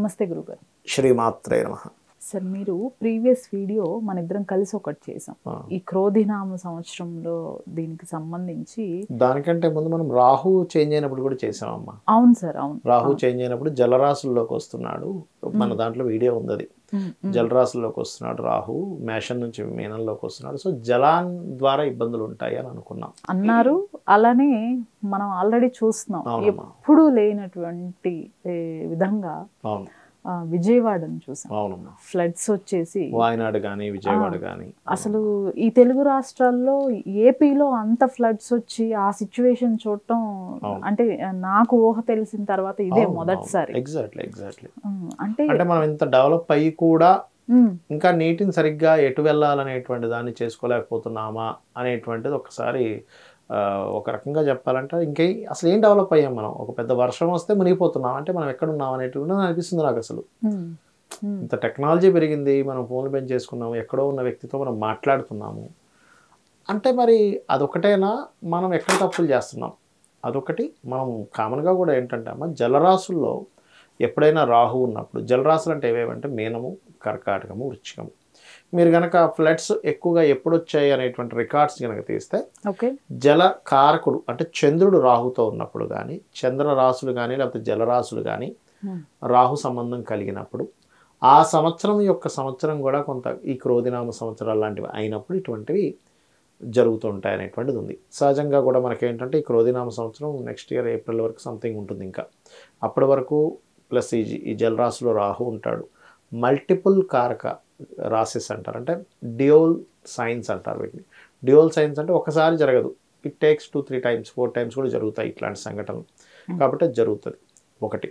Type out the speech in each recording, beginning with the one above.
నమస్తే గురుగారు శ్రీమాత్రే నమ సార్ మీరు ప్రీవియస్ వీడియో మన ఇద్దరం కలిసి ఒకటి చేసాం ఈ క్రోధినామ సంవత్సరంలో దీనికి సంబంధించి దానికంటే ముందు మనం రాహు చేంజ్ అయినప్పుడు కూడా చేసామమ్మా అవును సార్ అవును రాహు చేంజ్ అయినప్పుడు జలరాశుల్లోకి వస్తున్నాడు మన దాంట్లో వీడియో ఉంది అది ఉమ్, ఉమ్, జలరాశుల్లోకి వస్తున్నాడు రాహు మేషం నుంచి మీనంలోకి వస్తున్నాడు సో జలాన్ ద్వారా ఇబ్బందులు ఉంటాయి అని అనుకున్నాం అన్నారు అలానే మనం ఆల్రెడీ చూస్తున్నాం అవునమ్మా. ఎప్పుడూ లేనటువంటి ఏ, విధంగా అవును ఆ, విజయవాడను చూసాం అవునమ్మా ఫ్లడ్స్ వచ్చేసి వాయనాడు కానీ విజయవాడ కానీ అసలు ఈ తెలుగు రాష్ట్రాల్లో ఏపీలో అంత ఫ్లడ్స్ వచ్చి ఆ సిచ్యువేషన్ చూడటం అవును. అంటే నాకు ఊహ తెలిసిన తర్వాత ఇదే మొదటిసారి ఎగ్జాక్ట్లీ ఎగ్జాక్ట్లీ ఉమ్, అంటే అంటే మనం ఇంత డెవలప్ అయ్యి కూడా ఉమ్, ఇంకా నీటిని సరిగ్గా ఎటు వెళ్ళాలనేటువంటి దాన్ని చేసుకోలేకపోతున్నామా అనేటువంటిది ఒకసారి ఆ, ఒక రకంగా చెప్పాలంటే ఇంకే అసలు ఏం డెవలప్ అయ్యాం మనం ఒక పెద్ద వర్షం వస్తే మునిగిపోతున్నాం అంటే మనం ఎక్కడ ఉన్నాం అనేటువంటి అనిపిస్తుంది నాకు అసలు ఉమ్, ఉమ్, ఇంత టెక్నాలజీ పెరిగింది మనం ఫోన్లు పెంచేసుకున్నాము ఎక్కడో ఉన్న వ్యక్తితో మనం మాట్లాడుతున్నాము అంటే మరి అదొకటేనా మనం ఎక్కడ తప్పులు చేస్తున్నాం అదొకటి మనం కామన్గా కూడా ఏంటంటే అమ్మ జలరాశుల్లో ఎప్పుడైనా రాహు ఉన్నప్పుడు జలరాశులు అంటే ఏవేవంటే మీనము కర్కాటకము వృచ్చికము మీరు కనుక ఫ్లడ్స్ ఎక్కువగా ఎప్పుడు వచ్చాయి అనేటువంటి రికార్డ్స్ కనుక తీస్తే ఓకే జల కారకుడు అంటే చంద్రుడు రాహుతో ఉన్నప్పుడు కానీ చంద్ర రాశులు కానీ లేకపోతే జలరాశులు కానీ ఉమ్, రాహు సంబంధం కలిగినప్పుడు ఆ సంవత్సరం యొక్క సంవత్సరం కూడా కొంత ఈ క్రోధినామ సంవత్సరాలు లాంటివి అయినప్పుడు ఇటువంటివి జరుగుతూ ఉంటాయి అనేటువంటిది ఉంది సహజంగా కూడా మనకేంటంటే ఈ క్రోధినామ సంవత్సరం నెక్స్ట్ ఇయర్ ఏప్రిల్ వరకు సంథింగ్ ఉంటుంది ఇంకా అప్పటి వరకు ప్లస్ ఈ ఈ జలరాశిలో రాహు ఉంటాడు మల్టిపుల్ కారక రాసెస్ అంటారు అంటే డియోల్ సైన్స్ అంటారు వీటిని డియోల్ సైన్స్ అంటే ఒకసారి జరగదు it takes two three times four times కూడా జరుగుతాయి ఇట్లాంటి సంఘటనలు కాబట్టి అది జరుగుతుంది ఒకటి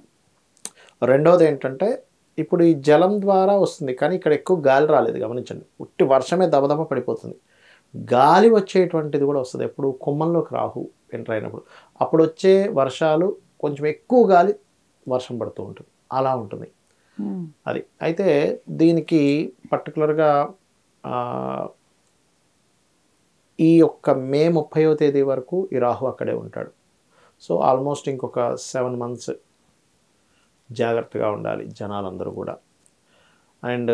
రెండవది ఏంటంటే ఇప్పుడు ఈ జలం ద్వారా వస్తుంది కానీ ఇక్కడ ఎక్కువ గాలి రాలేదు గమనించండి ఉట్టి వర్షమే దబదబ పడిపోతుంది గాలి వచ్చేటువంటిది కూడా వస్తుంది ఎప్పుడు కొమ్మల్లోకి రాహు ఎంటర్ అయినప్పుడు అప్పుడు వచ్చే వర్షాలు కొంచెం ఎక్కువ గాలి వర్షం పడుతూ ఉంటుంది అలా ఉంటుంది ఉమ్, అది అయితే దీనికి పర్టికులర్గా ఈ యొక్క మే ముప్పైవ తేదీ వరకు ఈ రాహు అక్కడే ఉంటాడు సో ఆల్మోస్ట్ ఇంకొక సెవెన్ మంత్స్ జాగ్రత్తగా ఉండాలి జనాలందరూ కూడా అండ్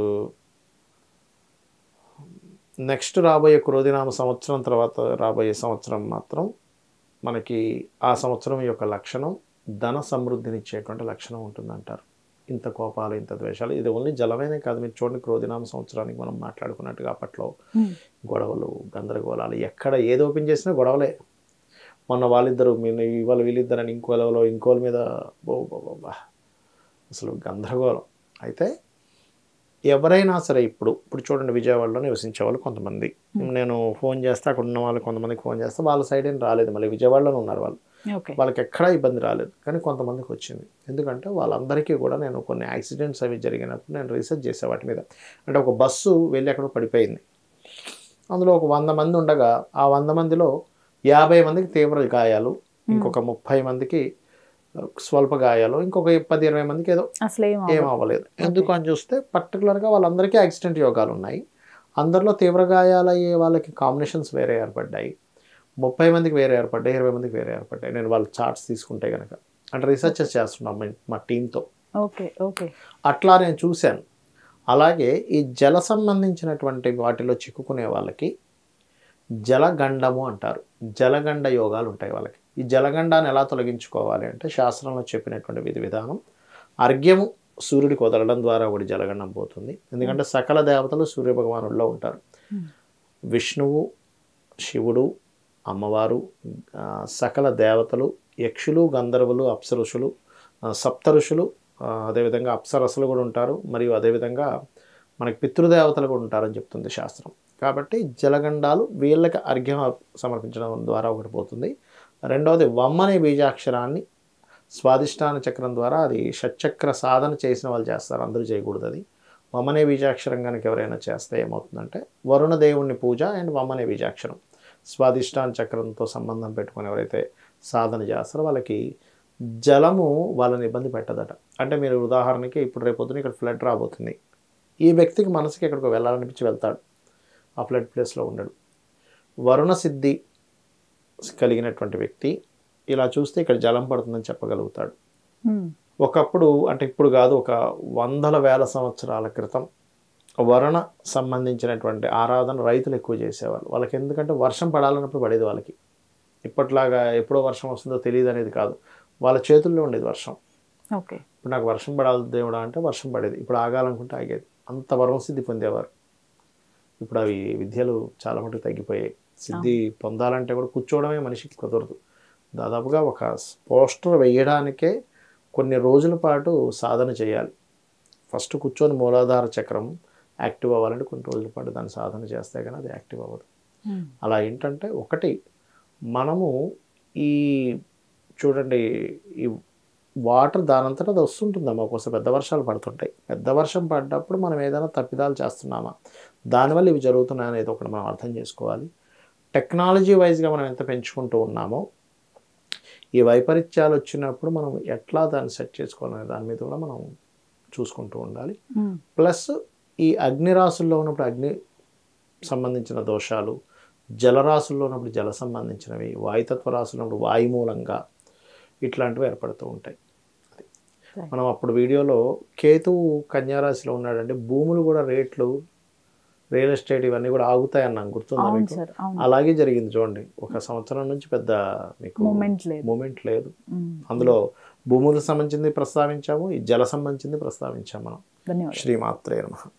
నెక్స్ట్ రాబోయే క్రోధినామ సంవత్సరం తర్వాత రాబోయే సంవత్సరం మాత్రం మనకి ఆ సంవత్సరం యొక్క లక్షణం ధన సమృద్ధినిచ్చేటువంటి లక్షణం ఉంటుందంటారు ఇంత కోపాలు ఇంత ద్వేషాలు ఇది ఓన్లీ జలమేనే కాదు మీరు చూడండి క్రోధినామ సంవత్సరానికి మనం మాట్లాడుకున్నట్టుగా అప్పట్లో ఉమ్, గొడవలు గందరగోళాలు ఎక్కడ ఏది ఓపెన్ చేసినా గొడవలే మొన్న వాళ్ళిద్దరు మీరు ఇవాళ వీళ్ళిద్దరని ఇంకో లెవెల్లో ఇంకోల మీద బో బో బో బా. అసలు గందరగోళం అయితే ఎవరైనా సరే ఇప్పుడు ఇప్పుడు చూడండి విజయవాడలో నివసించే వాళ్ళు కొంతమంది నేను ఫోన్ చేస్తే అక్కడ ఉన్న వాళ్ళు కొంతమందికి ఫోన్ చేస్తే వాళ్ళ సైడ్ ఏం రాలేదు మళ్ళీ విజయవాడలోనే ఉన్నారు వాళ్ళు ఓకే వాళ్ళకి ఎక్కడా ఇబ్బంది రాలేదు కానీ కొంతమందికి వచ్చింది ఎందుకంటే వాళ్ళందరికీ కూడా నేను కొన్ని యాక్సిడెంట్స్ అవి జరిగినప్పుడు నేను రీసెర్చ్ చేసే వాటి మీద అంటే ఒక బస్సు వెళ్ళి అక్కడ పడిపోయింది అందులో ఒక వంద మంది ఉండగా ఆ వంద మందిలో యాభై మందికి తీవ్ర గాయాలు ఇంకొక ముప్పై మందికి ఆ, స్వల్ప గాయాలు ఇంకొక పది ఇరవై మందికి ఏదో అసలు ఏం ఏం అవ్వదు. అవ్వలేదు ఎందుకు అని చూస్తే పర్టికులర్గా వాళ్ళందరికీ యాక్సిడెంట్ యోగాలు ఉన్నాయి అందరిలో తీవ్ర గాయాలయ్యే వాళ్ళకి కాంబినేషన్స్ వేరే ఏర్పడ్డాయి ముప్పై మందికి వేరే ఏర్పడ్డాయి ఇరవై మందికి వేరే ఏర్పడ్డాయి నేను వాళ్ళ చార్ట్స్ తీసుకుంటే కనుక అంటే రీసెర్చెస్ చేస్తున్నాం మా- మా టీంతో ఓకే ఓకే అట్లా నేను చూశాను అలాగే ఈ జల సంబంధించినటువంటి వాటిలో చిక్కుకునే వాళ్ళకి జలగండము అంటారు జలగండ యోగాలు ఉంటాయి వాళ్ళకి ఈ జలగండాన్ని ఎలా తొలగించుకోవాలి అంటే శాస్త్రంలో చెప్పినటువంటి విధి విధానం అర్ఘ్యము సూర్యుడికి వదలడం ద్వారా ఒకటి జలగండం పోతుంది ఎందుకంటే సకల దేవతలు సూర్య భగవానుల్లో ఉంటారు Hmm. విష్ణువు శివుడు అమ్మవారు ఆ, సకల దేవతలు యక్షులు గంధర్వులు అప్సరుషులు ఆ, సప్త ఋషులు ఆ, అదేవిధంగా అప్సరసులు కూడా ఉంటారు మరియు అదేవిధంగా మనకి పితృదేవతలు కూడా ఉంటారని చెప్తుంది శాస్త్రం కాబట్టి జలగండాలు వీళ్ళకి అర్ఘ్యం సమర్పించడం ద్వారా ఒకటి పోతుంది రెండవది వమ్మనే బీజాక్షరాన్ని స్వాదిష్టాన చక్రం ద్వారా అది షట్చక్ర సాధన చేసిన వాళ్ళు చేస్తారు అందరూ చేయకూడదు అది వమనే బీజాక్షరం కనుక ఎవరైనా చేస్తే ఏమవుతుందంటే వరుణ దేవుణ్ణి పూజ అండ్ వమనే బీజాక్షరం స్వాదిష్టాన చక్రంతో సంబంధం పెట్టుకొని ఎవరైతే సాధన చేస్తారో వాళ్ళకి జలము వాళ్ళని ఇబ్బంది పెట్టదట అంటే మీరు ఉదాహరణకి ఇప్పుడు రేపొద్దున ఇక్కడ ఫ్లడ్ రాబోతుంది ఈ వ్యక్తికి మనసుకి ఎక్కడికో వెళ్ళాలనిపించి వెళ్తాడు ఆ ఫ్లడ్ ప్లేస్లో ఉండడు వరుణ సిద్ధి కలిగినటువంటి వ్యక్తి ఇలా చూస్తే ఇక్కడ జలం పడుతుందని చెప్పగలుగుతాడు ఉమ్, ఒకప్పుడు అంటే ఇప్పుడు కాదు ఒక వందల వేల సంవత్సరాల క్రితం వరణ సంబంధించినటువంటి ఆరాధన రైతులు ఎక్కువ చేసేవాళ్ళు వాళ్ళకి ఎందుకంటే వర్షం పడాలన్నప్పుడు పడేది వాళ్ళకి ఇప్పట్లాగా ఎప్పుడో వర్షం వస్తుందో తెలియదు అనేది కాదు వాళ్ళ చేతుల్లో ఉండేది వర్షం ఓకే ఇప్పుడు నాకు వర్షం పడాలి దేవుడా అంటే వర్షం పడేది ఇప్పుడు ఆగాలనుకుంటే ఆగేది అంత వరం సిద్ధి పొందేవారు ఇప్పుడు అవి విద్యలు చాలా మటుకు తగ్గిపోయాయి సిద్ధి పొందాలంటే కూడా కూర్చోవడమే మనిషికి కుదరదు దాదాపుగా ఒక పోస్టర్ వేయడానికే కొన్ని రోజుల పాటు సాధన చేయాలి ఫస్ట్ కూర్చొని మూలాధార చక్రం యాక్టివ్ అవ్వాలంటే కొన్ని రోజుల పాటు దాన్ని సాధన చేస్తే కానీ అది యాక్టివ్ అవ్వదు అలా ఏంటంటే ఒకటి మనము ఈ చూడండి ఈ వాటర్ దానంతటా అది వస్తుంటుందమ్మా ఒక్కోసారి పెద్ద వర్షాలు పడుతుంటాయి పెద్ద వర్షం పడ్డప్పుడు మనం ఏదైనా తప్పిదాలు చేస్తున్నామా దానివల్ల ఇవి జరుగుతున్నాయి అనేది ఒకటి మనం అర్థం చేసుకోవాలి టెక్నాలజీ వైజ్గా మనం ఎంత పెంచుకుంటూ ఉన్నామో ఈ వైపరీత్యాలు వచ్చినప్పుడు మనం ఎట్లా దాన్ని సెట్ చేసుకోవాలనే దాని మీద కూడా మనం చూసుకుంటూ ఉండాలి ప్లస్ ఈ అగ్ని రాసుల్లో ఉన్నప్పుడు అగ్ని సంబంధించిన దోషాలు జలరాశుల్లో ఉన్నప్పుడు జల సంబంధించినవి వాయుతత్వ రాశుల్లో ఉన్నప్పుడు వాయు మూలంగా ఇట్లాంటివి ఏర్పడుతూ ఉంటాయి అది. Right. మనం అప్పుడు వీడియోలో కేతువు కన్యారాశిలో ఉన్నాడంటే భూములు కూడా రేట్లు రియల్ ఎస్టేట్ ఇవన్నీ కూడా ఆగుతాయి అన్నాం గుర్తుందా అవును మీకు సార్ అవును అలాగే జరిగింది చూడండి ఒక సంవత్సరం నుంచి పెద్ద మీకు మూమెంట్ లేదు మూమెంట్ లేదు మ్మ్. అందులో భూములకు సంబంధించింది ప్రస్తావించాము ఈ జల సంబంధించింది ప్రస్తావించాము మనం ధన్యవాదాలు శ్రీమాత్రే నమః